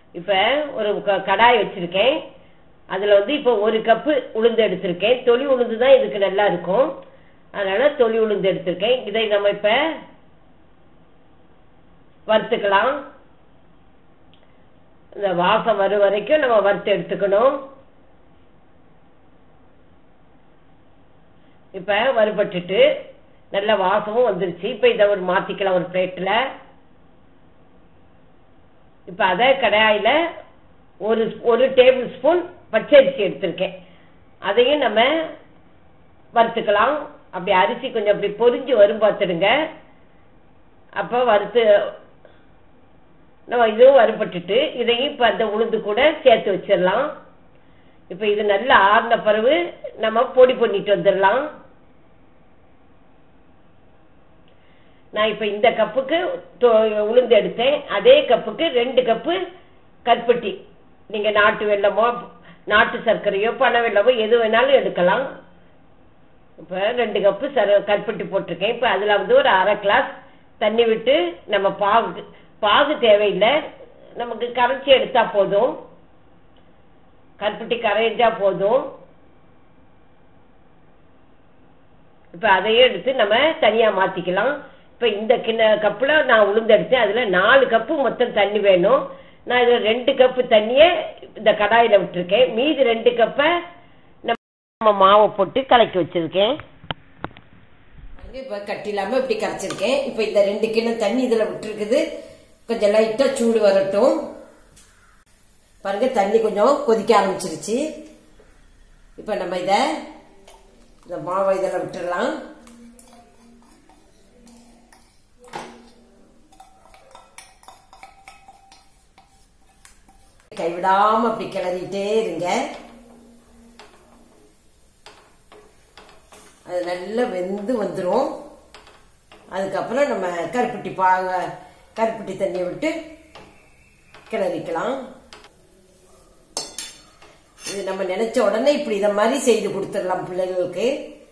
இப்ப ஒரு க- கடாய் வச்சிருக்கேன் அதுல வந்து இப்ப ஒரு கப்பு உளுந்து எடுத்திருக்கேன் தொளி உளுந்து தான் இதுக்கு நல்லா இருக்கும் அதனால தொளி உளுந்து எடுத்திருக்கேன் இதை நம்ம இப்ப வறுத்துக்கலாம் இந்த வாசம் வரும் வரைக்கும் நம்ம வறுத்து எடுத்துக்கணும் இப்ப வறுபட்டுட்டு நல்ல வாசமும் வந்துருச்சு இப்ப இதை ஒரு மாத்திக்கலாம் ஒரு பிளேட்ல இப்ப அத கடாயில ஒரு ஒரு டேபிள் ஸ்பூன் பச்சரிசி எடுத்திருக்கேன் அதையும் நம்ம வறுத்துக்கலாம் அப்படி அரிசி கொஞ்சம் அப்படி பொரிஞ்சு வரும் பார்த்துடுங்க அப்ப வறுத்து நம்ம இதுவும் வறுபட்டுட்டு இதையும் இப்ப அந்த உளுந்து கூட சேர்த்து வச்சிடலாம் இப்ப இது நல்லா ஆறின பிறகு நம்ம பொடி பண்ணிட்டு வந்துடலாம் நான் இப்ப இந்த கப்புக்கு தொ- உளுந்து எடுத்தேன் அதே கப்புக்கு ரெண்டு கப்பு கருப்பட்டி நீங்க நாட்டு வெல்லமோ நாட்டு சர்க்கரையோ பனை வெல்லமோ எது வேணாலும் எடுக்கலாம் இப்ப ரெண்டு கப்பு சர கருப்பட்டி போட்டிருக்கேன் இப்ப அதுல வந்து ஒரு அரை கிளாஸ் தண்ணி விட்டு நம்ம பாகு பாகு தேவையில்லை நமக்கு கரைச்சி எடுத்தா போதும் கருப்பட்டி கரைஞ்சா போதும் இப்ப அதையும் எடுத்து நம்ம தனியா மாத்திக்கலாம் இப்ப இந்த கிண்ண கப்புல நான் உளுந்து எடுத்தேன் அதுல நாலு கப்பு மொத்தம் தண்ணி வேணும் நான் இதுல ரெண்டு கப்பு தண்ணிய இந்த கடாயில விட்டுருக்கேன் மீதி ரெண்டு கப்ப நம்ம மாவை போட்டு கலக்கி வச்சிருக்கேன் இப்ப கட்டி இல்லாம இப்படி கரைச்சிருக்கேன் இப்ப இந்த ரெண்டு கிண்ணம் தண்ணி இதுல விட்டுருக்குது கொஞ்சம் லைட்டா சூடு வரட்டும் பாருங்க தண்ணி கொஞ்சம் கொதிக்க ஆரம்பிச்சிருச்சு இப்ப நம்ம இத இந்த மாவை இதெல்லாம் விட்டுடலாம் கைவிடாம அப்படி கிளறிட்டே இருங்க அது நல்லா வெந்து வந்துடும் அதுக்கப்புறம் நம்ம கருப்பட்டி பாக கருப்பட்டி தண்ணியை விட்டு கிளறிக்கலாம் இது நம்ம நினைச்ச உடனே இப்படி இத மாதிரி செய்து கொடுத்துடலாம் பிள்ளைகளுக்கு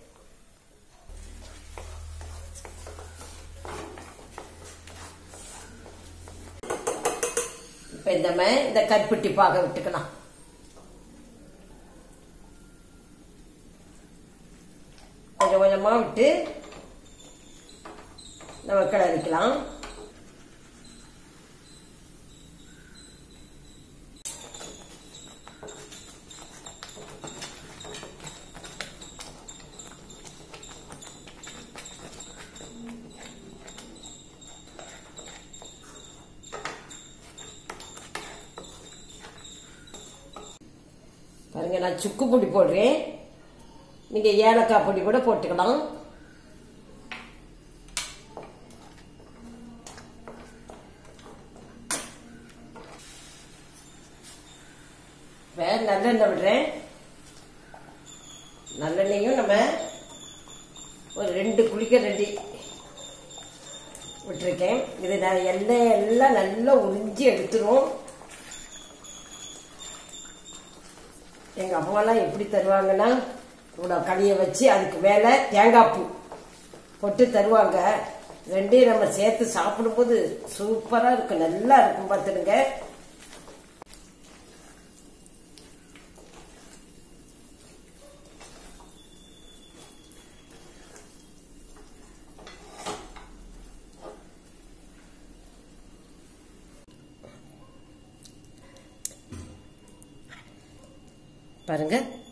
இப்ப இந்த மாதிரி இந்த கருப்பட்டி பாக விட்டுக்கலாம் கொஞ்சம் கொஞ்சமா விட்டு நம்ம கிளறிக்கலாம் பாருங்க நான் சுக்கு பொடி போடுறேன் நீங்க ஏலக்காய் பொடி கூட போட்டுக்கலாம் வேற நல்லெண்ணெய் விடுறேன் நல்லெண்ணெயும் நம்ம ஒரு ரெண்டு குளிக்க ரெடி விட்டுருக்கேன் இது நான் எண்ணெய் எல்லாம் நல்லா உறிஞ்சி எடுத்துரும் எங்க அம்மாலாம் எப்படி தருவாங்கன்னா இவ்வளோ களியை வச்சு அதுக்கு மேலே தேங்காய் பூ போட்டு தருவாங்க ரெண்டையும் நம்ம சேர்த்து சாப்பிடும்போது சூப்பரா இருக்கும் நல்லா இருக்கும் பார்த்துடுங்க பாருங்க